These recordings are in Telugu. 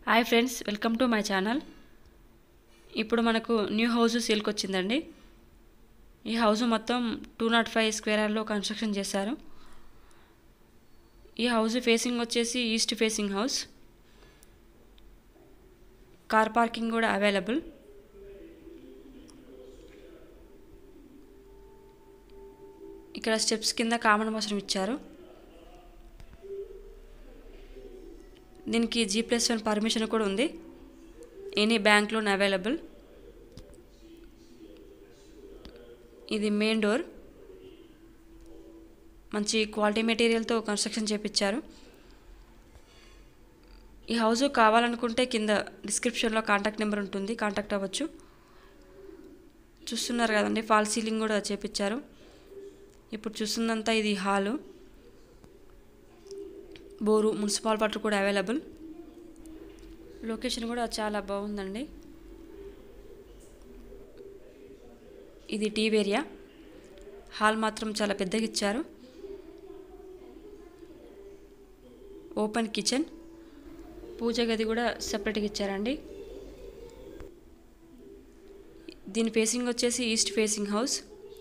hi friends welcome to my channel ఇప్పుడు మనకు న్యూ హౌస్ సేల్కి వచ్చిందండి ఈ హౌస్ మొత్తం టూ నాట్ ఫైవ్ స్క్వేర్లో కన్స్ట్రక్షన్ చేశారు ఈ హౌస్ ఫేసింగ్ వచ్చేసి east facing house car parking కూడా అవైలబుల్ ఇక్కడ స్టెప్స్ కింద కామన్ వాష్రూమ్ ఇచ్చారు దీనికి జీ ప్లస్ వన్ పర్మిషన్ కూడా ఉంది ఎనీ బ్యాంక్ లోన్ అవైలబుల్ ఇది మెయిన్ డోర్ మంచి క్వాలిటీ మెటీరియల్తో కన్స్ట్రక్షన్ చేపించారు ఈ హౌస్ కావాలనుకుంటే కింద డిస్క్రిప్షన్లో కాంటాక్ట్ నెంబర్ ఉంటుంది కాంటాక్ట్ అవ్వచ్చు చూస్తున్నారు కదండి ఫాల్ సీలింగ్ కూడా చేపించారు ఇప్పుడు చూస్తుందంతా ఇది హాలు బోరు మున్సిపల్ వాటర్ కూడా అవైలబుల్ లొకేషన్ కూడా చాలా బాగుందండి ఇది టీవీ ఏరియా హాల్ మాత్రం చాలా పెద్దగా ఇచ్చారు ఓపెన్ కిచెన్ పూజ గది కూడా సపరేట్గా ఇచ్చారండి దీని ఫేసింగ్ వచ్చేసి ఈస్ట్ ఫేసింగ్ హౌస్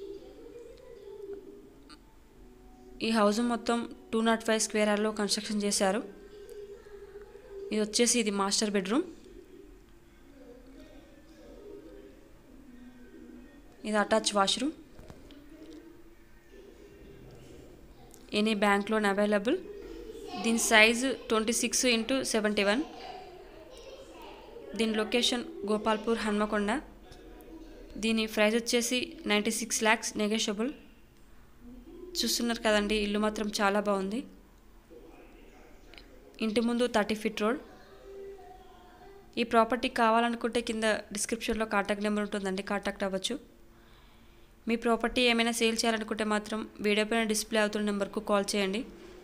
ఈ హౌస్ మొత్తం టూ నాట్ ఫైవ్ స్క్వేర్లో కన్స్ట్రక్షన్ చేశారు ఇది వచ్చేసి ఇది మాస్టర్ బెడ్రూమ్ ఇది attach washroom any bank loan available దీని size twenty six into seventy one దీని లొకేషన్ గోపాల్పూర్ హన్మకొండ దీని ప్రైస్ వచ్చేసి నైంటీ సిక్స్ ల్యాక్స్ నెగోషియబుల్ చూస్తున్నారు కదండి ఇల్లు మాత్రం చాలా బాగుంది ఇంటి ముందు థర్టీ ఫీట్ రోడ్ ఈ ప్రాపర్టీ కావాలనుకుంటే కింద డిస్క్రిప్షన్లో కాంటాక్ట్ నెంబర్ ఉంటుందండి కాంటాక్ట్ అవ్వచ్చు మీ ప్రాపర్టీ ఏమైనా సేల్ చేయాలనుకుంటే మాత్రం వీడియో పైన డిస్ప్లే అవుతున్న నెంబర్కు కాల్ చేయండి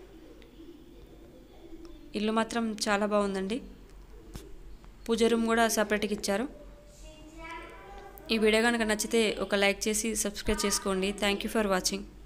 ఇల్లు మాత్రం చాలా బాగుందండి పూజ రూమ్ కూడా సపరేట్గా ఇచ్చారు ఈ వీడియో కనుక నచ్చితే ఒక లైక్ చేసి సబ్స్క్రైబ్ చేసుకోండి థ్యాంక్ యూ ఫర్ వాచింగ్